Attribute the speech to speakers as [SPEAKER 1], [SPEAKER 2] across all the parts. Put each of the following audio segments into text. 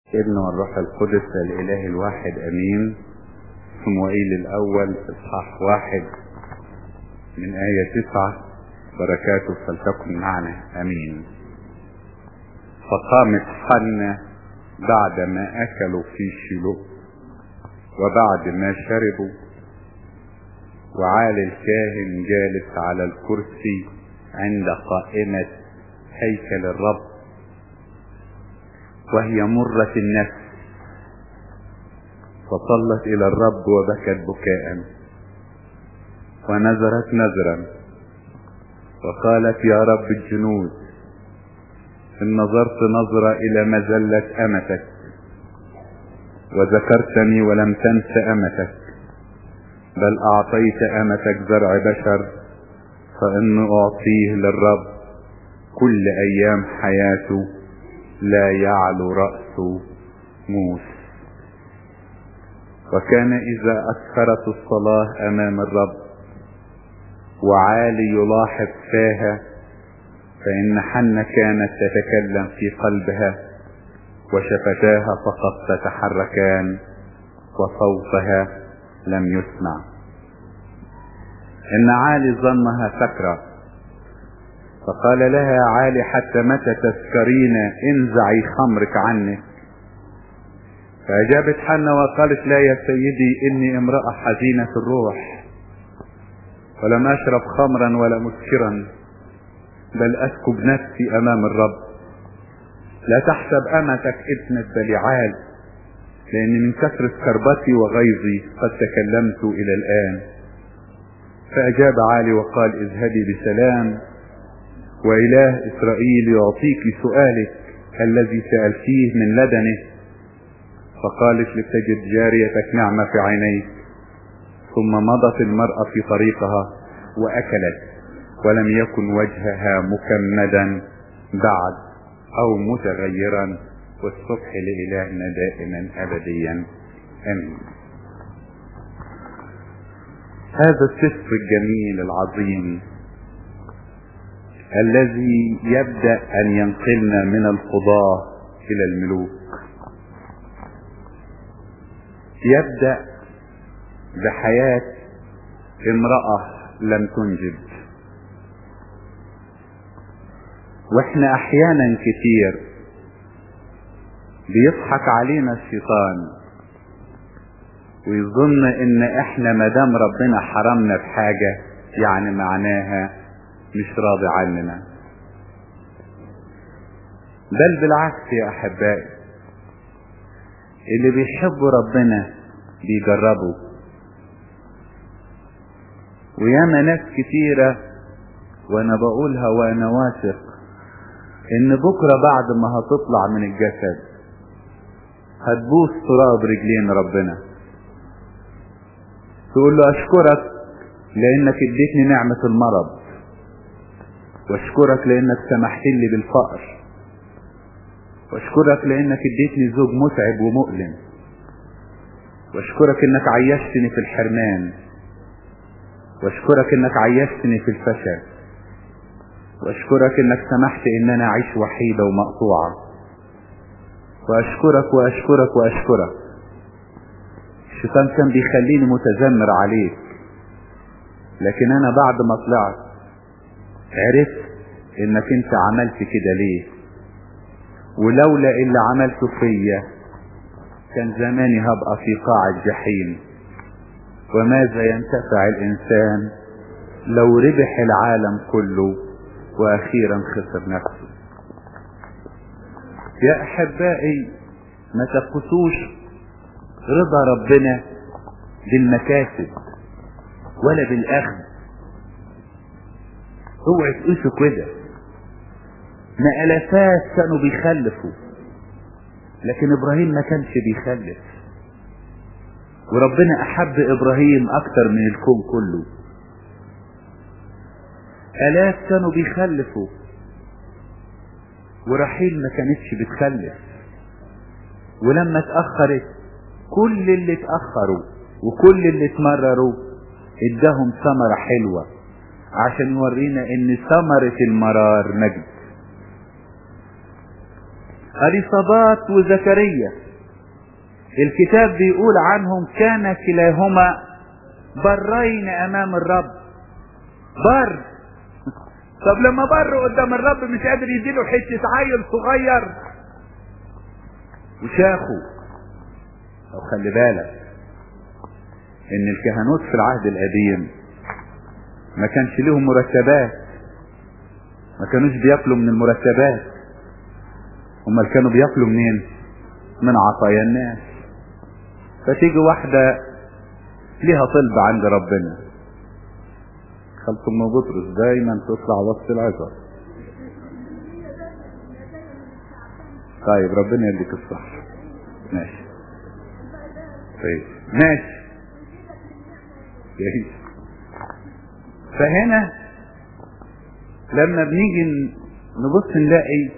[SPEAKER 1] ابن والروح القدس الإله الواحد أمين صموئيل الأول إصحاح واحد من آية تسعة بركاته فلتكن معنا أمين فقامت حنة بعد ما أكلوا في شيلو وبعد ما شربوا وعالي الكاهن جالس على الكرسي عند قائمة هيكل الرب وهي مرة النفس فصلت إلى الرب وبكت بكاء ونذرت نذرا وقالت يا رب الجنود إن نظرت نظرة إلى مزلة أمتك وذكرتني ولم تنس أمتك بل أعطيت أمتك زرع بشر فإن أعطيه للرب كل أيام حياته لا يعلو رأس موس وكان إذا أكثرت الصلاة أمام الرب وعالي يلاحظ فاها فإن حنة كانت تتكلم في قلبها وشفتاها فقط تتحركان وصوتها لم يسمع إن عالي ظنها سكرة فقال لها عالي حتى متى تسكرين انزعي خمرك عنك فأجابت حنة وقالت لا يا سيدي إني امرأة حزينة الروح ولم أشرب خمرا ولا مسكرا بل أسكب نفسي أمام الرب لا تحسب أمتك ابنة بليعال لأن من كثرة كربتي وغيظي قد تكلمت إلى الآن فأجاب عالي وقال اذهبي بسلام وإله إسرائيل يعطيك سؤالك الذي سألتيه من لدنه فقالت لتجد جاريتك نعمة في عينيك ثم مضت المرأة في طريقها وأكلت ولم يكن وجهها مكمدا بعد أو متغيرا والصبح لإلهنا دائما أبديا أمين هذا السفر الجميل العظيم الذي يبدأ أن ينقلنا من القضاة إلى الملوك يبدأ بحياة امرأة لم تنجب واحنا احيانا كتير بيضحك علينا الشيطان ويظن ان احنا مدام ربنا حرمنا بحاجة يعني معناها مش راضي عننا بل بالعكس يا احبائي اللي بيحبوا ربنا بيجربوا وياما ناس كتيرة وانا بقولها وانا واثق ان بكرة بعد ما هتطلع من الجسد هتبوس تراب رجلين ربنا تقول له اشكرك لانك اديتني نعمة المرض واشكرك لانك سمحت لي بالفقر واشكرك لانك اديتني زوج متعب ومؤلم واشكرك انك عيشتني في الحرمان واشكرك انك عيشتني في الفشل واشكرك انك سمحت ان انا اعيش وحيدة ومقطوعة واشكرك واشكرك واشكرك الشيطان كان بيخليني متذمر عليك لكن انا بعد ما طلعت عرفت انك انت عملت كده ليه ولولا اللي عملته فيا كان زماني هبقى في قاع الجحيم وماذا ينتفع الانسان لو ربح العالم كله واخيرا خسر نفسه يا احبائي ما تقصوش رضا ربنا بالمكاسب ولا بالاخذ اوعوا تقيسوا كده ما الافات كانوا بيخلفوا لكن ابراهيم ما كانش بيخلف وربنا احب ابراهيم اكتر من الكون كله الاف كانوا بيخلفوا ورحيل ما كانتش بتخلف ولما اتأخرت كل اللي اتأخروا وكل اللي اتمرروا اداهم ثمرة حلوة عشان يورينا ان ثمرة المرار مجد اليصابات وزكريا الكتاب بيقول عنهم كان كلاهما برين امام الرب بر طب لما بر قدام الرب مش قادر يديله حته عيل صغير وشافوا او خلي بالك ان الكهنوت في العهد القديم ما كانش لهم مرتبات ما كانوش بياكلوا من المرتبات امال كانوا بياكلوا منين من عطايا الناس فتيجي واحدة ليها طلب عند ربنا خلف ام بطرس دايما تطلع وسط العذر طيب ربنا يديك الصح ماشي طيب ماشي جيد فهنا لما بنيجي نبص نلاقي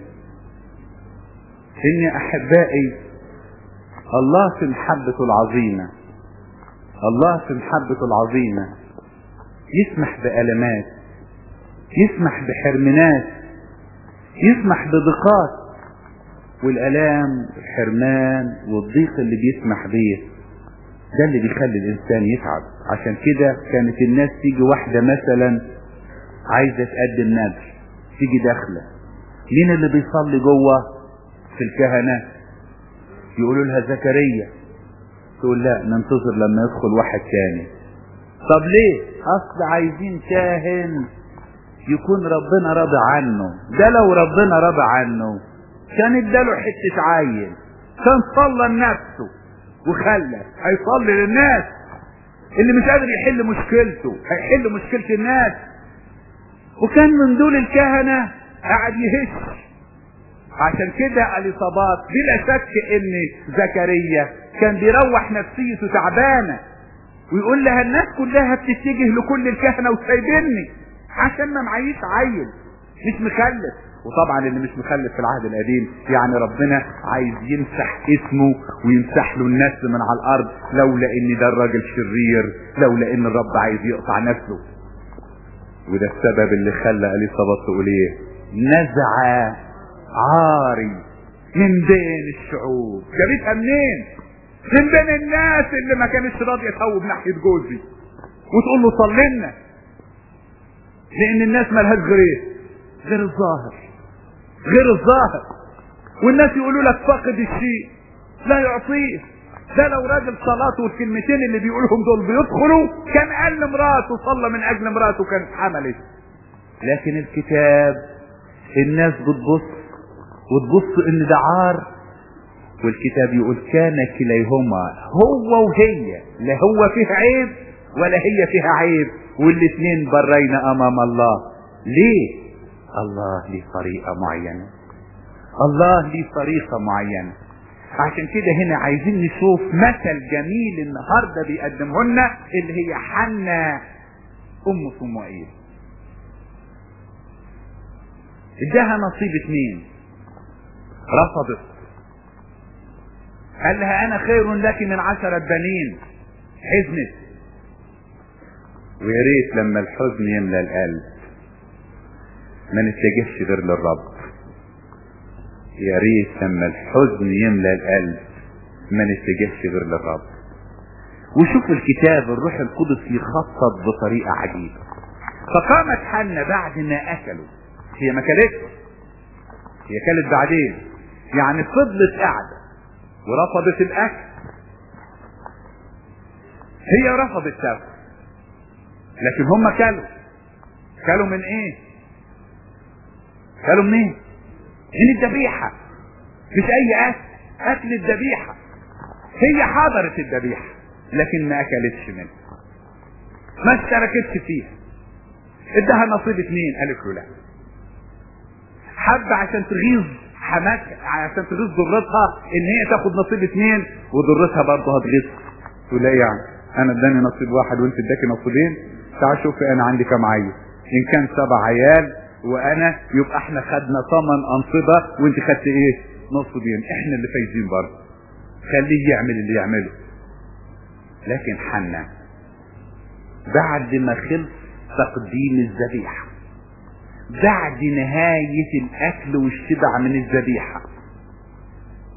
[SPEAKER 1] ان احبائي الله في محبته العظيمة الله في محبته العظيمة يسمح بألمات يسمح بحرمنات يسمح بضيقات والالام الحرمان والضيق اللي بيسمح بيه ده اللي بيخلي الانسان يتعب عشان كده كانت الناس تيجي واحدة مثلا عايزة تقدم نذر تيجي داخلة مين اللي بيصلي جوه في الكهنة يقولوا لها زكريا تقول لا ننتظر لما يدخل واحد تاني طب ليه اصل عايزين كاهن يكون ربنا راضي عنه ده لو ربنا راضي عنه كان اداله حتة عيل كان صلى لنفسه وخلى هيصلي للناس اللي مش قادر يحل مشكلته هيحل مشكلة الناس وكان من دول الكهنة قاعد يهش عشان كده اليصابات بلا شك ان زكريا كان بيروح نفسيته تعبانة ويقول لها الناس كلها بتتجه لكل الكهنة وسايبني عشان ما معيش عيل مش مخلف وطبعا اللي مش مخلف في العهد القديم يعني ربنا عايز يمسح اسمه ويمسح له النسل من على الارض لولا ان ده الراجل شرير لولا ان الرب عايز يقطع نسله وده السبب اللي خلى اليصابات تقول ايه نزع عاري من بين الشعوب جابتها منين من بين الناس اللي ما كانتش راضيه تهوب ناحيه جوزي وتقول له صلينا لان الناس مالهاش غير ايه غير الظاهر غير الظاهر والناس يقولوا لك فاقد الشيء لا يعطيه ده لو راجل صلاته والكلمتين اللي بيقولهم دول بيدخلوا كان قال لمراته صلى من اجل مراته كانت حملت لكن الكتاب الناس بتبص وتبص ان ده عار والكتاب يقول كان كليهما هو وهي لا هو فيه عيب ولا هي فيها عيب والاثنين برين امام الله ليه الله ليه طريقة معينة الله ليه طريقة معينة عشان كده هنا عايزين نشوف مثل جميل النهاردة بيقدمه لنا اللي هي حنا ام صموئيل اداها نصيب اتنين رفضت قال لها انا خير لك من عشرة بنين حزنت ويا ريت لما الحزن يملى القلب ما نتجهش غير للرب يا ريت لما الحزن يملى القلب ما نتجهش غير للرب وشوف الكتاب الروح القدس يخطط بطريقة عجيبة فقامت حنة بعد ما اكلوا هي ما كلتش هي كلت بعدين يعني فضلت قاعدة ورفضت الاكل هي رفضت تاكل لكن هم كلوا كلوا من ايه كلوا منين من الذبيحة مش اي اكل اكل الذبيحة هي حضرت الذبيحة لكن ما اكلتش منها ما اشتركتش فيها ادها نصيب اتنين قالت له لا حب عشان تغيظ حماك عشان تغيظ ضرتها ان هي تاخد نصيب اتنين وضرتها برضه هتغيظ تقول ايه يعني انا اداني نصيب واحد وانت اداكي نصيبين تعال شوفي انا عندي كام عيل ان كان سبع عيال وانا يبقى احنا خدنا ثمان انصبة وانت خدت ايه نصيبين احنا اللي فايزين برضه خليه يعمل اللي يعمله لكن حنا بعد ما خلص تقديم الذبيحة بعد نهاية الاكل والشبع من الذبيحة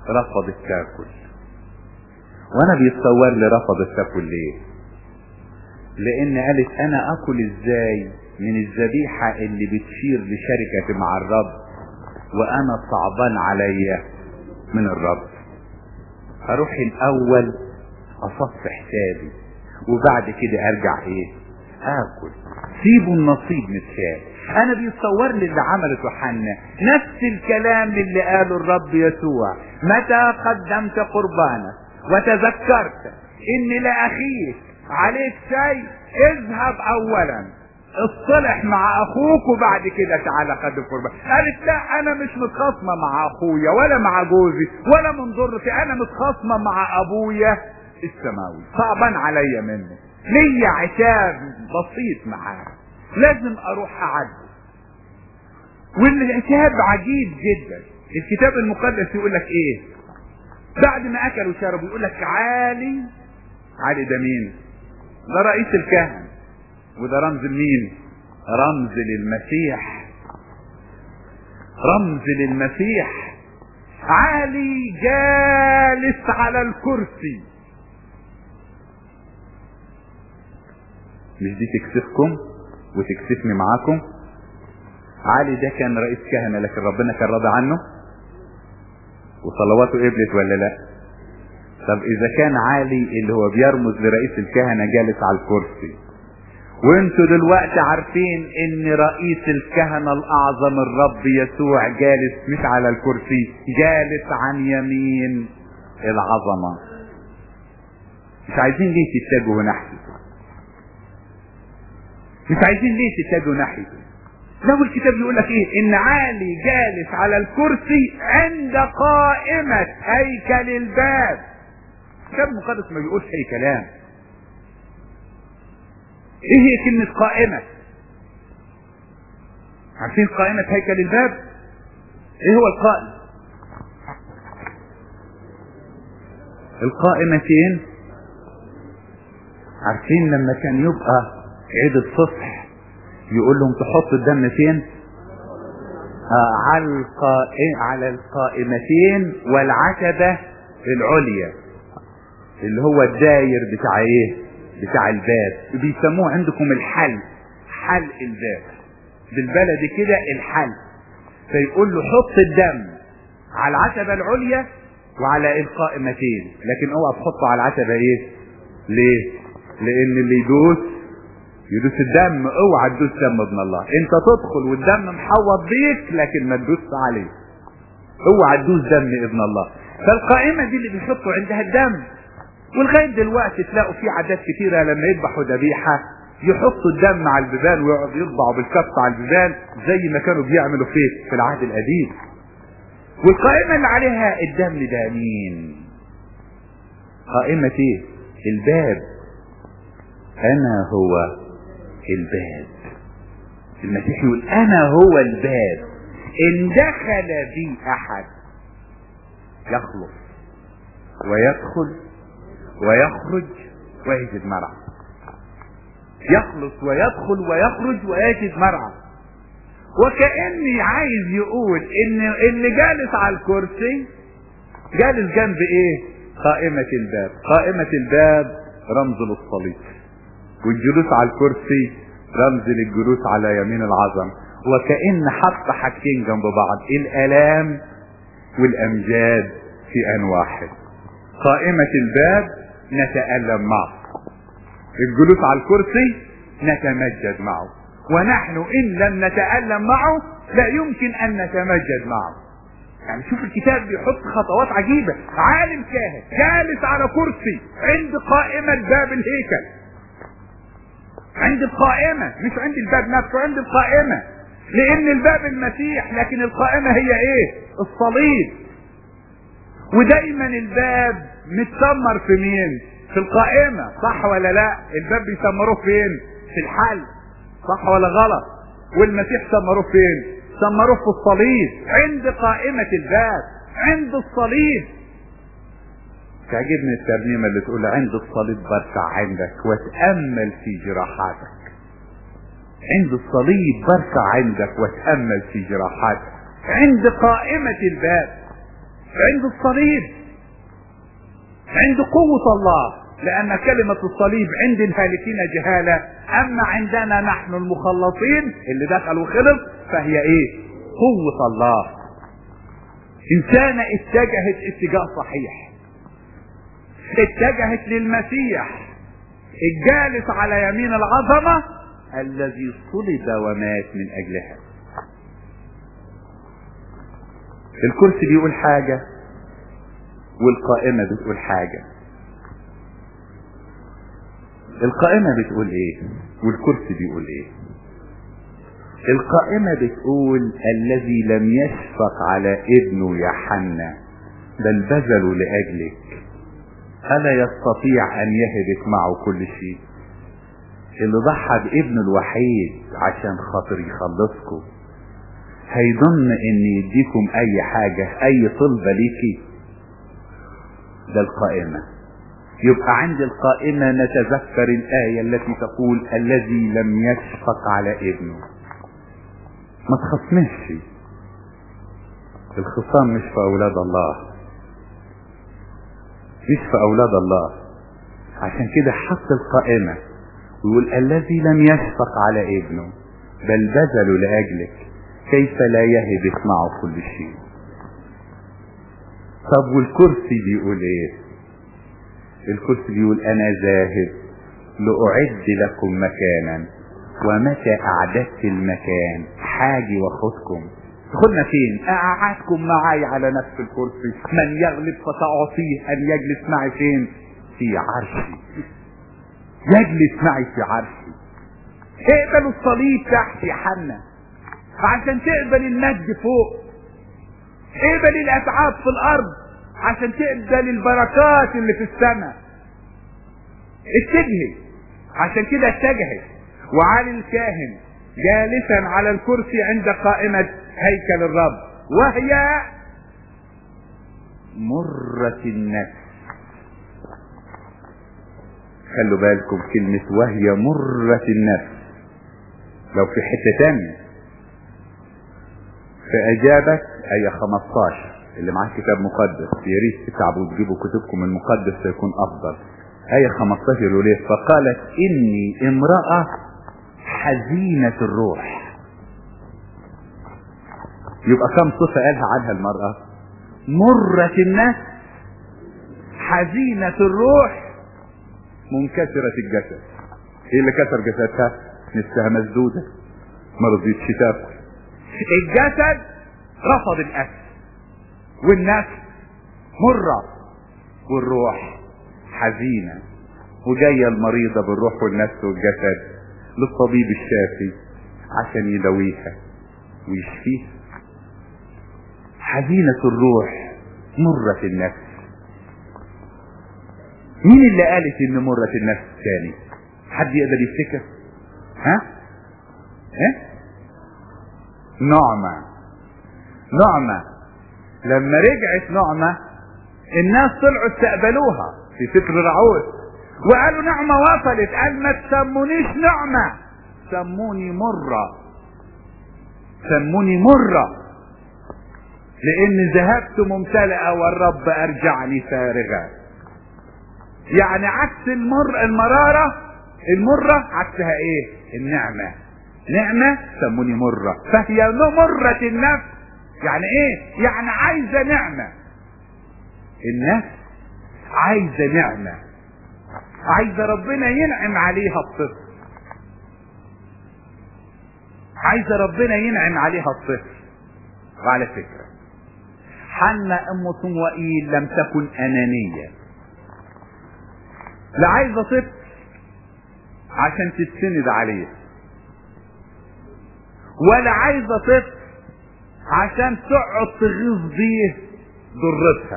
[SPEAKER 1] رفضت تاكل وانا بيتصور لي رفضت تاكل ليه لان قالت انا اكل ازاي من الذبيحة اللي بتشير لشركة مع الرب وانا صعبان عليا من الرب اروح الاول اصف حسابي وبعد كده ارجع ايه اكل سيبوا النصيب متشال انا بيتصور لي اللي عملته حنا نفس الكلام اللي قاله الرب يسوع متى قدمت قربانك وتذكرت ان لاخيك عليك شيء اذهب اولا اصطلح مع اخوك وبعد كده تعالى قدم قربان قالت لا انا مش متخاصمه مع اخويا ولا مع جوزي ولا من ضرتي انا متخاصمه مع ابويا السماوي صعبان عليا منه ليا عتاب بسيط معاه لازم اروح اعدي والعتاب عجيب جدا الكتاب المقدس يقول لك ايه بعد ما اكل وشرب يقول لك عالي عالي ده مين ده رئيس الكهنه وده رمز مين رمز للمسيح رمز للمسيح عالي جالس على الكرسي مش دي تكسفكم وتكسفني معاكم علي ده كان رئيس كهنة لكن ربنا كان راضي عنه وصلواته قبلت ولا لا طب اذا كان علي اللي هو بيرمز لرئيس الكهنة جالس على الكرسي وانتوا دلوقتي عارفين ان رئيس الكهنة الاعظم الرب يسوع جالس مش على الكرسي جالس عن يمين العظمة مش عايزين ليه تتجهوا ناحيته مش عايزين ليه تتجهوا ناحيته لو الكتاب يقول لك ايه ان عالي جالس على الكرسي عند قائمة هيكل الباب الكتاب المقدس ما بيقولش اي كلام ايه هي كلمة قائمة عارفين قائمة هيكل الباب ايه هو القائم القائمتين عارفين لما كان يبقى عيد الفصح يقول لهم تحطوا الدم فين آه على القائم على القائمتين والعتبة العليا اللي هو الداير بتاع ايه بتاع الباب بيسموه عندكم الحل حل الباب بالبلدي كده الحل فيقول له حط الدم على العتبة العليا وعلى القائمتين لكن اوعى تحطه على العتبة ايه ليه لان اللي يدوس يدوس الدم اوعى تدوس دم ابن الله انت تدخل والدم محوط بيك لكن ما تدوس عليه اوعى تدوس دم ابن الله فالقائمة دي اللي بيحطوا عندها الدم ولغاية دلوقتي تلاقوا في عادات كتيرة لما يذبحوا ذبيحة يحطوا الدم على البيبان ويقعدوا يطبعوا بالكف على البيبان زي ما كانوا بيعملوا فيه في العهد القديم والقائمة اللي عليها الدم ده مين قائمة ايه الباب انا هو الباب المسيح يقول انا هو الباب ان دخل بي احد يخلص ويدخل ويخرج ويجد مرعى يخلص ويدخل ويخرج ويجد مرعى وكأني عايز يقول ان اللي جالس على الكرسي جالس جنب ايه قائمة الباب قائمة الباب رمز للصليب والجلوس على الكرسي رمز للجلوس على يمين العظم وكأن حط حاجتين جنب بعض الالام والامجاد في ان واحد قائمة الباب نتألم معه الجلوس على الكرسي نتمجد معه ونحن ان لم نتألم معه لا يمكن ان نتمجد معه يعني شوف الكتاب بيحط خطوات عجيبة عالم كاهن جالس على كرسي عند قائمة باب الهيكل عند القائمة مش عند الباب نفسه عند القائمة لان الباب المسيح لكن القائمة هي ايه الصليب ودايما الباب متسمر في مين في القائمة صح ولا لا الباب بيسمروه فين في الحل صح ولا غلط والمسيح سمروه فين سمروه في الصليب عند قائمة الباب عند الصليب تعجبني الترنيمة اللي تقول عند الصليب بركع عندك واتأمل في جراحاتك عند الصليب بركع عندك واتأمل في جراحاتك عند قائمة الباب عند الصليب عند قوة الله لأن كلمة الصليب عند الهالكين جهالة أما عندنا نحن المخلصين اللي دخل وخلص فهي إيه؟ قوة الله إنسانة اتجهت اتجاه صحيح اتجهت للمسيح الجالس على يمين العظمة الذي صلب ومات من أجلها الكرسي بيقول حاجة والقائمة بتقول حاجة القائمة بتقول ايه والكرسي بيقول ايه القائمة بتقول الذي لم يشفق على ابنه يحنى بل بذلوا لأجلك ألا يستطيع أن يهبك معه كل شيء اللي ضحى بابنه الوحيد عشان خاطر يخلصكم هيظن ان يديكم اي حاجة اي طلبة ليكي ده القائمة يبقى عند القائمة نتذكر الآية التي تقول الذي لم يشفق على ابنه ما تخصمش الخصام مش في أولاد الله مش في أولاد الله عشان كده حط القائمة ويقول الذي لم يشفق على ابنه بل بذلوا لأجلك كيف لا يهبك معه كل شيء طب والكرسي بيقول ايه الكرسي بيقول انا ذاهب لاعد لكم مكانا ومتى اعددت المكان حاجي واخدكم تدخلنا فين اقعدكم معي على نفس الكرسي من يغلب فساعطيه ان يجلس معي فين في عرشي يجلس معي في عرشي اقبلوا الصليب تحت يا حنا عشان تقبل المجد فوق اقبل الاتعاب في الارض عشان تقبل البركات اللي في السماء اتجهي عشان كده اتجهت وعلي الكاهن جالسا على الكرسي عند قائمة هيكل الرب وهي مرة النفس خلوا بالكم كلمة وهي مرة النفس لو في حتة تانية فأجابت آية 15 اللي معاه كتاب مقدس يا ريت تتعبوا وتجيبوا كتبكم المقدس سيكون أفضل آية 15 يقول إيه فقالت إني امرأة حزينة الروح يبقى كم صفة قالها عنها المرأة مرة النفس حزينة الروح منكسرة الجسد ايه اللي كسر جسدها نفسها مسدودة ما رضيتش تاكل الجسد رفض الاكل والنفس مرة والروح حزينة وجاية المريضة بالروح والنفس والجسد للطبيب الشافي عشان يداويها ويشفيها حزينة الروح مرة النفس مين اللي قالت ان مرة النفس تاني حد يقدر يفتكر ها ها نعمة نعمة لما رجعت نعمة الناس طلعوا استقبلوها في فكر رعوز وقالوا نعمة وصلت قال ما تسمونيش نعمة سموني مرة سموني مرة لان ذهبت ممتلئة والرب ارجعني فارغة يعني عكس المر المرارة المرة عكسها ايه النعمة نعمة سموني مرة فهي مرة النفس يعني ايه يعني عايزة نعمة النفس عايزة نعمة عايزة ربنا ينعم عليها الطفل عايزة ربنا ينعم عليها الطفل وعلى فكرة حنا ام صموئيل لم تكن انانية لا عايزة طفل عشان تتسند عليه ولا عايزة طفل عشان تقعد تغيظ بيه ضرتها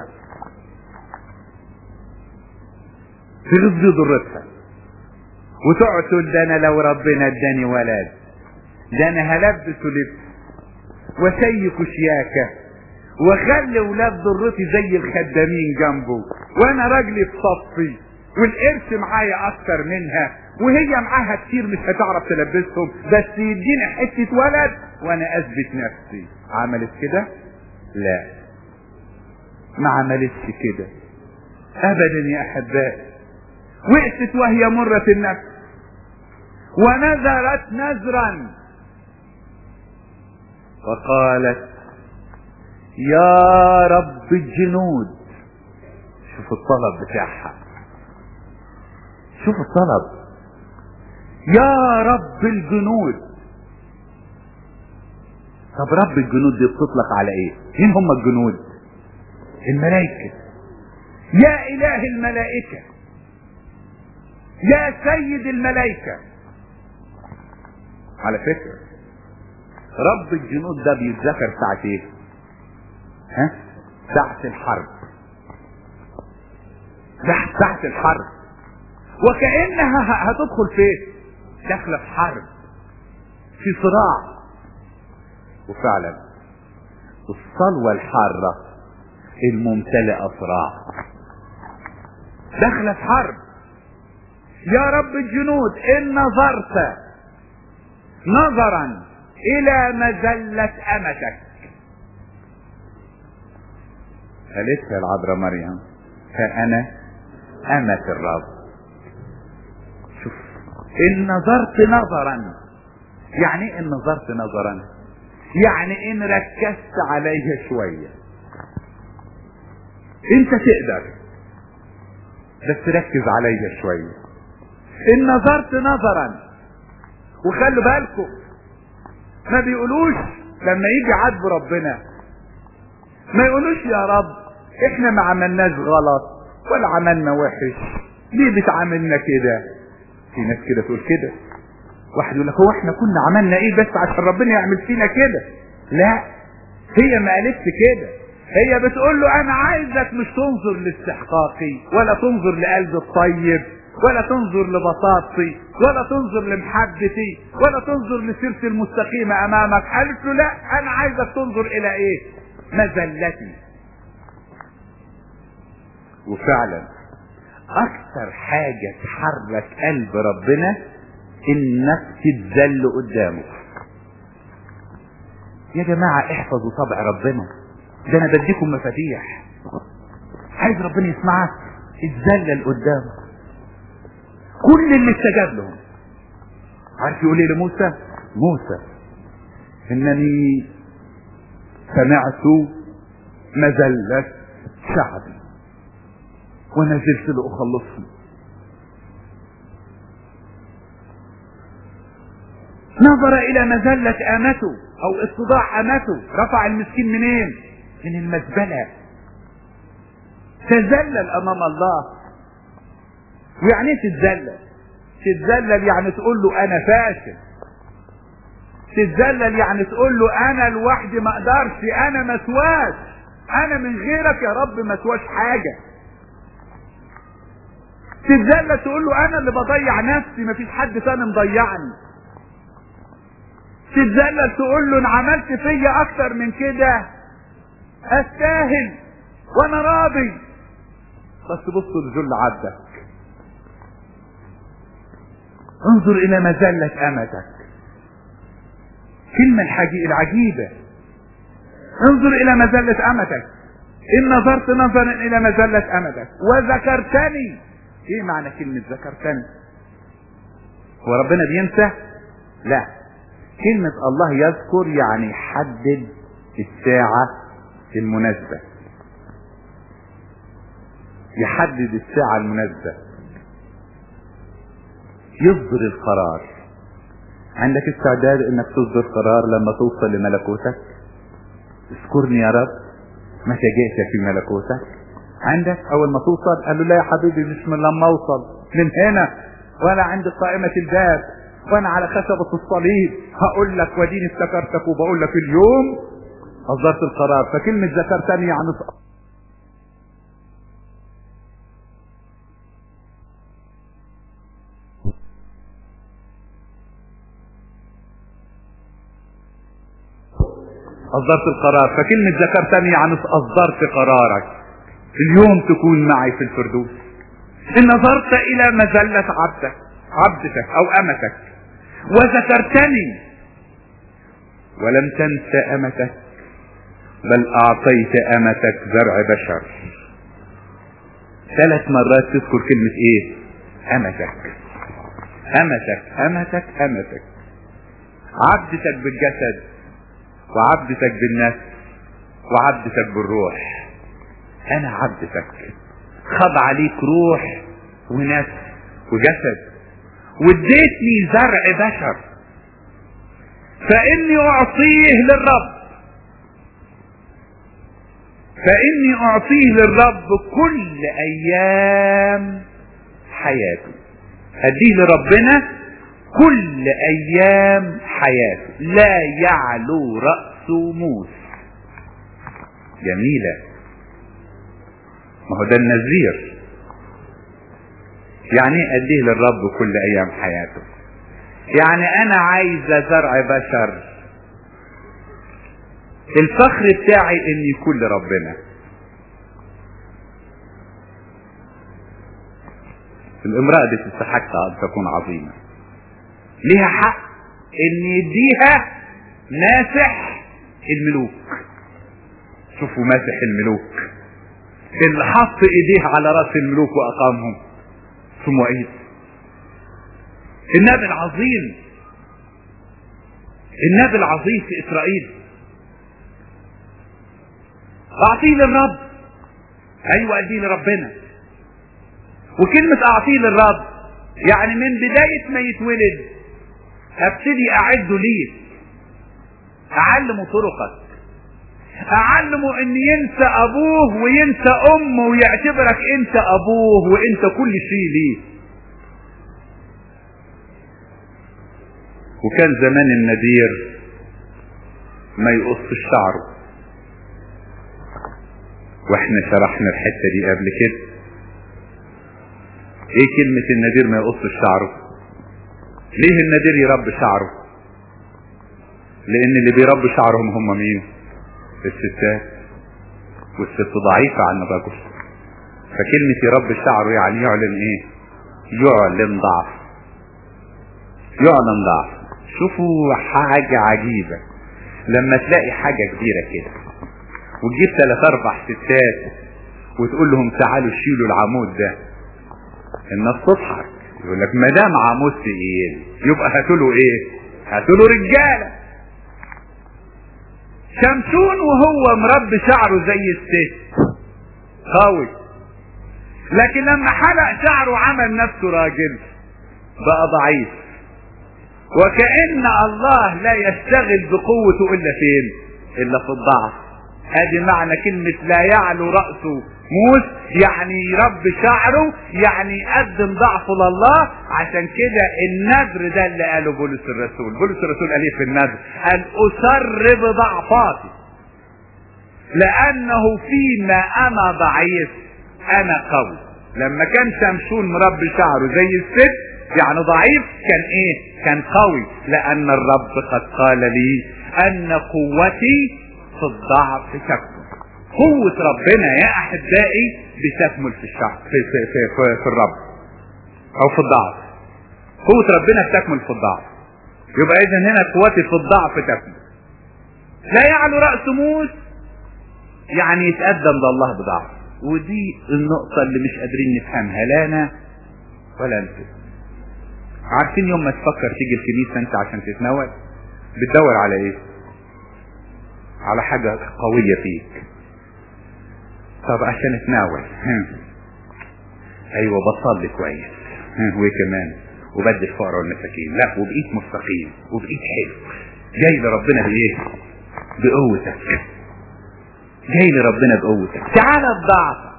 [SPEAKER 1] تغيظ بيه ضرتها وتقعد تقول ده انا لو ربنا اداني ولد ده انا هلبسه لبس وشيك شياكه واخلي ولاد ضرتي زي الخدامين جنبه وانا راجلي في صفي والقرش معايا اكتر منها وهي معاها كتير مش هتعرف تلبسهم بس يديني حتة ولد وانا اثبت نفسي عملت كده لا ما عملتش كده ابدا يا احبائي وقفت وهي مرة النفس ونذرت نذرا وقالت يا رب الجنود شوف الطلب بتاعها شوف الطلب يا رب الجنود طب رب الجنود دي بتطلق على ايه مين هم الجنود الملائكة يا اله الملائكة يا سيد الملائكة على فكرة رب الجنود ده بيتذكر ساعة ايه ها ساعة الحرب ساعة ساعة الحرب وكأنها هتدخل فين داخلة في حرب في صراع وفعلا الصلوة الحارة الممتلئة صراع داخلة في حرب يا رب الجنود ان نظرت نظرا الى مذلة امتك قالتها العذراء مريم فانا امة الرب شوف ان نظرت نظرا يعني ايه ان نظرت نظرا يعني ان ركزت عليها شوية انت تقدر بس ركز عليها شوية ان نظرت نظرا وخلوا بالكم ما بيقولوش لما يجي عذب ربنا ما يقولوش يا رب احنا ما عملناش غلط ولا عملنا وحش ليه بتعاملنا كده في ناس كده تقول كده واحد يقول لك هو احنا كنا عملنا ايه بس عشان ربنا يعمل فينا كده لا هي ما قالتش كده هي بتقول له انا عايزك مش تنظر لاستحقاقي ولا تنظر لقلبي الطيب ولا تنظر لبساطتي ولا تنظر لمحبتي ولا تنظر لسيرتي المستقيمة امامك قالت له لا انا عايزك تنظر الى ايه مذلتي وفعلا اكثر حاجة تحرك قلب ربنا انك تتذل قدامه يا جماعة احفظوا طبع ربنا ده انا بديكم مفاتيح عايز ربنا يسمعك اتذلل قدامه كل اللي استجاب لهم عارف يقول ايه لموسى موسى انني سمعت مذلة شعبي ونزلت لأخلصهم نظر الى مذلة امته او اتضاع امته رفع المسكين منين من المزبلة تذلل امام الله ويعني ايه تتذلل تتذلل يعني تقول له انا فاشل تتذلل يعني تقول له انا لوحدي ما اقدرش انا ما سواش انا من غيرك يا رب ما سواش حاجه تتذلل تقول له انا اللي بضيع نفسي ما فيش حد تاني مضيعني تتذلل تقول له ان عملت فيا اكتر من كده استاهل وانا راضي بس بصوا لذل عبدك انظر الى مذلة امتك كلمة الحقيقة العجيبة انظر الى مذلة امتك ان نظرت نظرا الى مذلة امتك وذكرتني ايه معنى كلمة ذكرتني هو ربنا بينسى لا كلمة الله يذكر يعني يحدد الساعة المناسبة يحدد الساعة المناسبة يصدر القرار عندك استعداد انك تصدر قرار لما توصل لملكوتك اذكرني يا رب متى جئت في ملكوتك عندك اول ما توصل قال له لا يا حبيبي مش من لما اوصل من هنا وانا عند قائمة الباب وانا على خشبة الصليب هقول لك وديني افتكرتك وبقول لك اليوم اصدرت القرار فكلمة ذكرتني يعني أصدرت القرار فكلمة ذكرتني يعني أصدرت قرارك اليوم تكون معي في الفردوس إن نظرت إلى مذلة عبدك عبدتك أو أمتك وذكرتني ولم تنس أمتك بل اعطيت امتك زرع بشر ثلاث مرات تذكر كلمة ايه امتك امتك امتك امتك عبدتك بالجسد وعبدتك بالنفس وعبدتك بالروح انا عبدتك خض عليك روح ونفس وجسد واديتني زرع بشر فاني اعطيه للرب فاني اعطيه للرب كل ايام حياته اديه لربنا كل ايام حياته لا يعلو رأسه موس جميلة ما هو ده النذير يعني ايه اديه للرب كل ايام حياته يعني انا عايزة زرع بشر الفخر بتاعي ان يكون لربنا الامرأة دي تستحق ان تكون عظيمة ليها حق ان يديها ماسح الملوك شوفوا ماسح الملوك اللي حط ايديه على راس الملوك واقامهم في مؤيد النبي العظيم النبي العظيم في اسرائيل اعطيه للرب ايوه اديه لربنا وكلمة اعطيه للرب يعني من بداية ما يتولد ابتدي اعده ليه اعلمه طرقك اعلمه ان ينسى ابوه وينسى امه ويعتبرك انت ابوه وانت كل شيء ليه وكان زمان النذير ما يقص شعره واحنا شرحنا الحتة دي قبل كده ايه كلمة النذير ما يقص شعره ليه النذير يربي شعره لان اللي بيربي شعرهم هم مين الستات والست ضعيفة عن الرجل فكلمة يربي شعره يعني يعلن ايه يعلن ضعف يعلن ضعف شوفوا حاجة عجيبة لما تلاقي حاجة كبيرة كده وتجيب ثلاث اربع ستات وتقول لهم تعالوا شيلوا العمود ده الناس تضحك يقول لك ما دام عمود تقيل يبقى هاتوا له ايه هاتوا له رجاله شمشون وهو مربي شعره زي الست قوي لكن لما حلق شعره عمل نفسه راجل بقى ضعيف وكأن الله لا يشتغل بقوته الا فين الا في الضعف ادي معنى كلمة لا يعلو رأسه موس يعني يربي شعره يعني يقدم ضعفه لله عشان كده النذر ده اللي قاله بولس الرسول بولس الرسول قال ايه في النذر قال اسر بضعفاتي لانه فيما انا ضعيف انا قوي لما كان شمشون مربي شعره زي الست يعني ضعيف كان ايه كان قوي لان الرب قد قال لي ان قوتي في الضعف تكمن قوة ربنا يا احبائي بتكمل في الشعب في, في, في, في, في الرب او في الضعف قوة ربنا بتكمل في الضعف يبقى اذا هنا قوتي في الضعف تكمل لا يعلو رأس موس يعني يتقدم لله بضعف ودي النقطة اللي مش قادرين نفهمها لا انا ولا انت عارفين يوم ما تفكر تيجي الكنيسة انت عشان تتناول بتدور على ايه على حاجة قوية فيك طب عشان اتناول ايوه بصلي كويس وايه كمان وبدي الفقراء والمساكين لا وبقيت مستقيم وبقيت حلو جاي لربنا بايه بقوتك جاي لربنا بقوتك تعالى بضعفك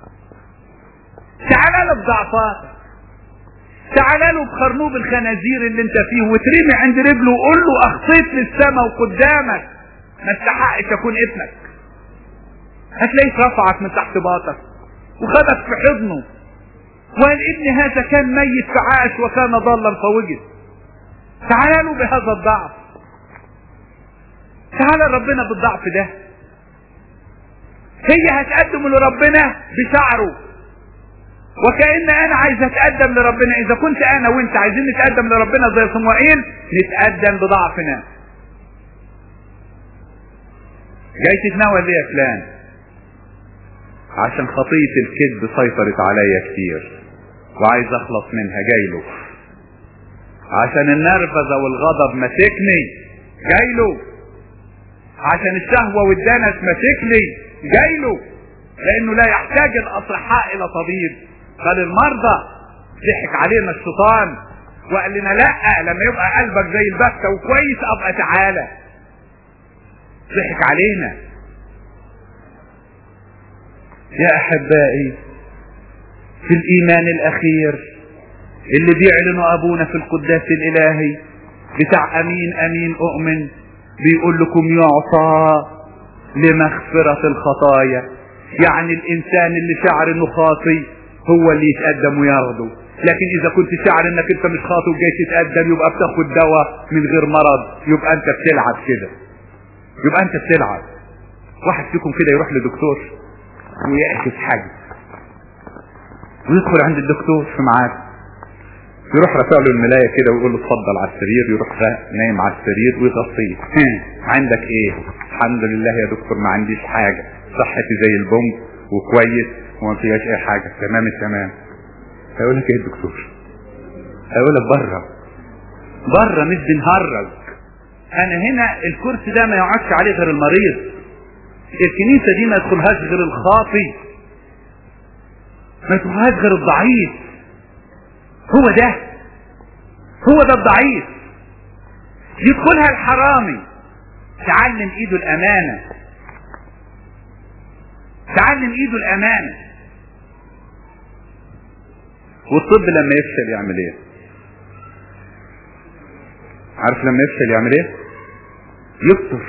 [SPEAKER 1] تعالى له بضعفاتك تعالى له بخرنوب الخنازير اللي انت فيه وترمي عند رجله وقول له اخطيت للسماء وقدامك ما استحقش اكون ابنك هتلاقيه رفعك من تحت باطك وخدك في حضنه وقال ابن هذا كان ميت فعاش وكان ضالا فوجد تعالى له بهذا الضعف تعالى ربنا بالضعف ده هي هتقدم لربنا بشعره وكأن انا عايز اتقدم لربنا اذا كنت انا وانت عايزين نتقدم لربنا زي صموئيل نتقدم بضعفنا جاي تتناول ليه يا فلان عشان خطية الكذب سيطرت عليا كتير وعايز اخلص منها جايله عشان النرفزة والغضب مسكني جايله عشان الشهوة والدنس مسكني جايله لانه لا يحتاج الاصحاء الى طبيب قال المرضى ضحك علينا الشيطان وقال لنا لا لما يبقى قلبك زي البكة وكويس ابقى تعالى ضحك علينا يا احبائي في الايمان الاخير اللي بيعلنوا ابونا في القداس الالهي بتاع امين امين اؤمن بيقول لكم يعطى لمغفرة الخطايا يعني الانسان اللي شعر انه خاطي هو اللي يتقدم وياخده لكن اذا كنت شعر انك انت مش خاطي وجاي تتقدم يبقى بتاخد دواء من غير مرض يبقى انت بتلعب كده يبقى انت بتلعب واحد فيكم كده يروح لدكتور ويعكس حاجة ويدخل عند الدكتور في ميعاد يروح رافع له الملاية كده ويقول له اتفضل على السرير يروح نايم على السرير ويغطيه عندك ايه الحمد لله يا دكتور ما عنديش حاجة صحتي زي البوم وكويس وما فيهاش اي حاجة تمام التمام هيقول لك ايه الدكتور هيقول لك بره بره مش بنهرج انا هنا الكرسي ده ما يقعدش عليه غير المريض الكنيسة دي ما يدخلهاش غير الخاطي ما يدخلهاش غير الضعيف هو ده هو ده الضعيف يدخلها الحرامي تعلم ايده الامانة تعلم ايده الامانة والطب لما يفشل يعمل ايه عارف لما يفشل يعمل ايه يكتر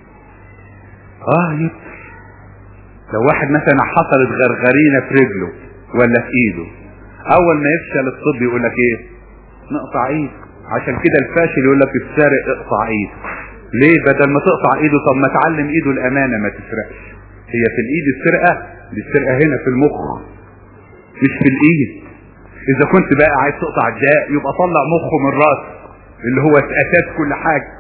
[SPEAKER 1] اه يكتر لو واحد مثلا حصلت غرغرينة في رجله ولا في ايده اول ما يفشل الطب يقول لك ايه نقطع ايد عشان كده الفاشل يقول لك السارق اقطع ايده ليه بدل ما تقطع ايده طب ما تعلم ايده الامانة ما تسرقش هي في الايد السرقة دي السرقة هنا في المخ مش في الايد اذا كنت بقى عايز تقطع الداء يبقى طلع مخه من راسه اللي هو اساس كل حاجة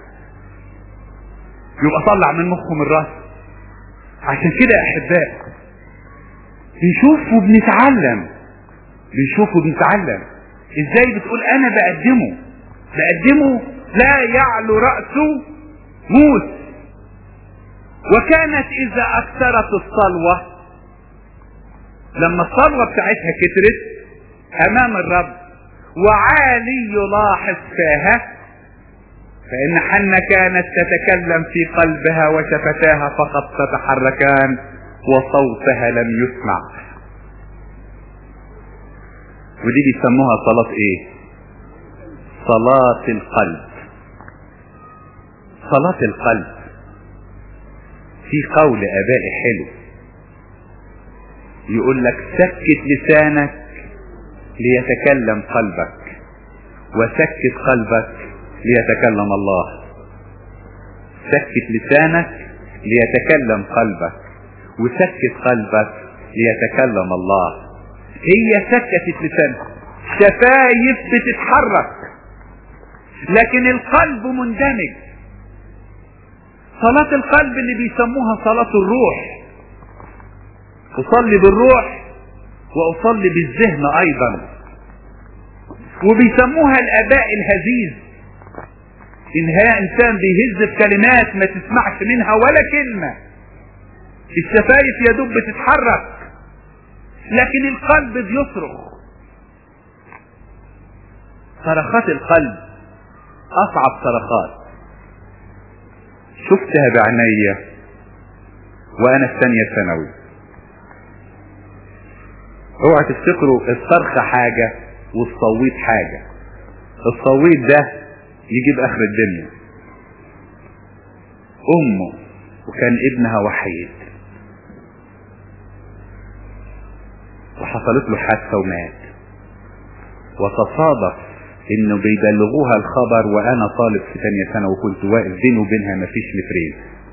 [SPEAKER 1] يبقى طلع من مخه من راسه عشان كده يا احباء بنشوف وبنتعلم بنشوف وبنتعلم ازاي بتقول انا بقدمه بقدمه لا يعلو رأسه موت وكانت اذا اكثرت الصلوة لما الصلوة بتاعتها كترت امام الرب وعالي يلاحظ فيها فإن حنة كانت تتكلم في قلبها وشفتاها فقط تتحركان وصوتها لم يسمع ودي بيسموها صلاة ايه صلاة القلب صلاة القلب في قول ابائي حلو يقول لك سكت لسانك ليتكلم قلبك وسكت قلبك ليتكلم الله سكت لسانك ليتكلم قلبك وسكت قلبك ليتكلم الله هي سكتت لسانها شفايف بتتحرك لكن القلب مندمج صلاة القلب اللي بيسموها صلاة الروح أصلي بالروح وأصلي بالذهن أيضا وبيسموها الآباء الهزيز إن هي إنسان بيهز في كلمات ما تسمعش منها ولا كلمة الشفايف يا دوب بتتحرك لكن القلب بيصرخ صرخات القلب أصعب صرخات شفتها بعيني وأنا في ثانية ثانوي اوعى تفتكروا الصرخة حاجة والصويت حاجة الصويت ده يجيب اخر الدنيا امه وكان ابنها وحيد وحصلت له حادثة ومات وتصادف انه بيبلغوها الخبر وانا طالب في ثانية سنة وكنت واقف بيني وبينها مفيش مترين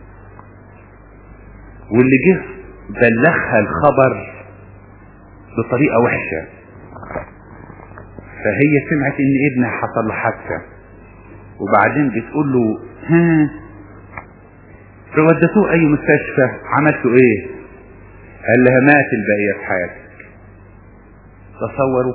[SPEAKER 1] واللي جه بلغها الخبر بطريقة وحشة فهي سمعت ان ابنها حصل له حادثة وبعدين بتقول له ها ودتوه اي مستشفى عملتوا ايه قال لها مات البقية في حياتك تصوروا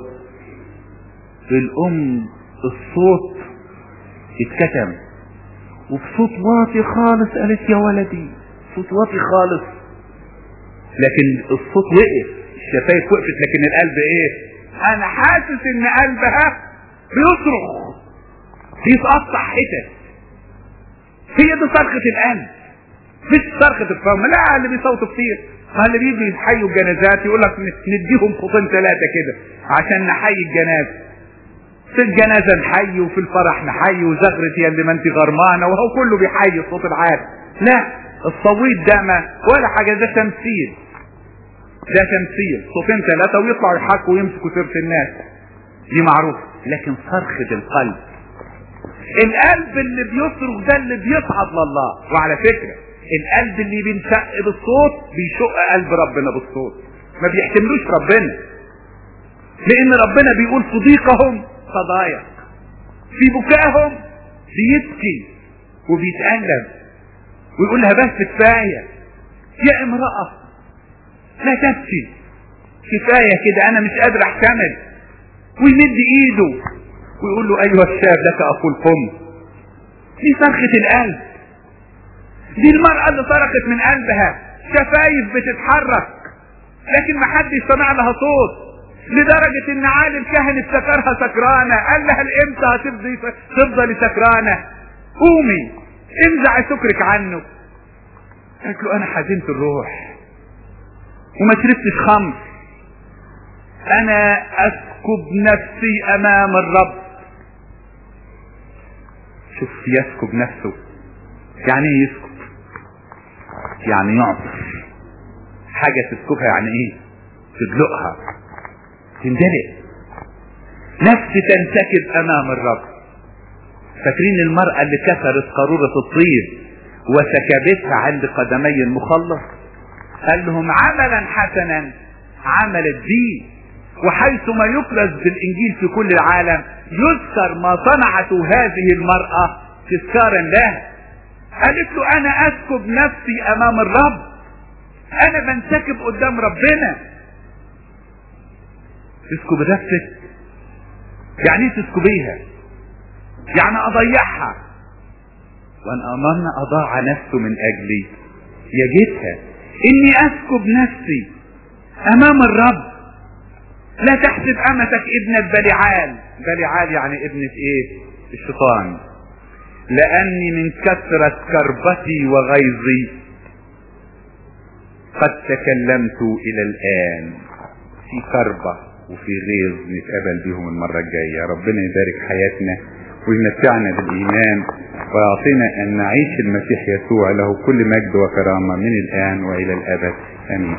[SPEAKER 1] الام الصوت اتكتم وبصوت واطي خالص قالت يا ولدي صوت واطي خالص لكن الصوت وقف الشفايف وقفت لكن القلب ايه انا حاسس ان قلبها بيصرخ بيتقطع حتت هي دي صرخة القلب مش صرخة الفم لا اللي بيصوتوا كتير ما اللي بيجوا يحيوا الجنازات يقول لك نديهم خطين ثلاثة كده عشان نحيي الجنازة في الجنازة نحيي وفي الفرح نحيي وزغرة يا اللي ما انت غرمانة وهو كله بيحيي الصوت العالي لا الصويت ده ما ولا حاجة ده تمثيل ده تمثيل صوتين ثلاثة ويطلعوا يحكوا ويمسكوا سيرة الناس دي معروفة لكن صرخة القلب القلب اللي بيصرخ ده اللي بيصعد لله وعلى فكرة القلب اللي بينشق بالصوت بيشق قلب ربنا بالصوت ما بيحتملوش ربنا لان ربنا بيقول في ضيقهم تضايق في بكائهم بيبكي وبيتألم ويقول لها بس كفاية يا امرأة لا تبكي كفاية كده انا مش قادر احتمل ويمد ايده ويقول له ايها الشاب لك اقول قم دي صرخة القلب دي المرأة اللي صرخت من قلبها شفايف بتتحرك لكن ما حد سمع لها صوت لدرجة ان عالي الكهن افتكرها سكرانة قال لها الامتى هتفضي تفضلي سكرانة قومي انزعي سكرك عنه قالت له انا حزنت الروح وما شربتش خمر انا اسكب نفسي امام الرب شوف يسكب نفسه يعني ايه يسكب يعني يعطر حاجة تسكبها يعني ايه تدلقها تندلق نفس تنسكب امام الرب فاكرين المرأة اللي كسرت قارورة الطيب وسكبتها عند قدمي المخلص قال لهم عملا حسنا عملت به وحيثما يكرز بالانجيل في كل العالم يذكر ما صنعته هذه المرأة تذكارا له قالت له انا اسكب نفسي امام الرب انا بنسكب قدام ربنا تسكب نفسك يعني ايه تسكبيها يعني اضيعها وان امرنا اضاع نفسه من اجلي يجدها اني اسكب نفسي امام الرب لا تحسب امتك ابنة بلعال بلعال يعني ابنة ايه الشيطان لاني من كثرة كربتي وغيظي قد تكلمت الى الان في كربة وفي غيظ نتقابل بيهم المرة الجاية ربنا يبارك حياتنا ويمتعنا بالإيمان ويعطينا أن نعيش المسيح يسوع له كل مجد وكرامة من الآن وإلى الأبد آمين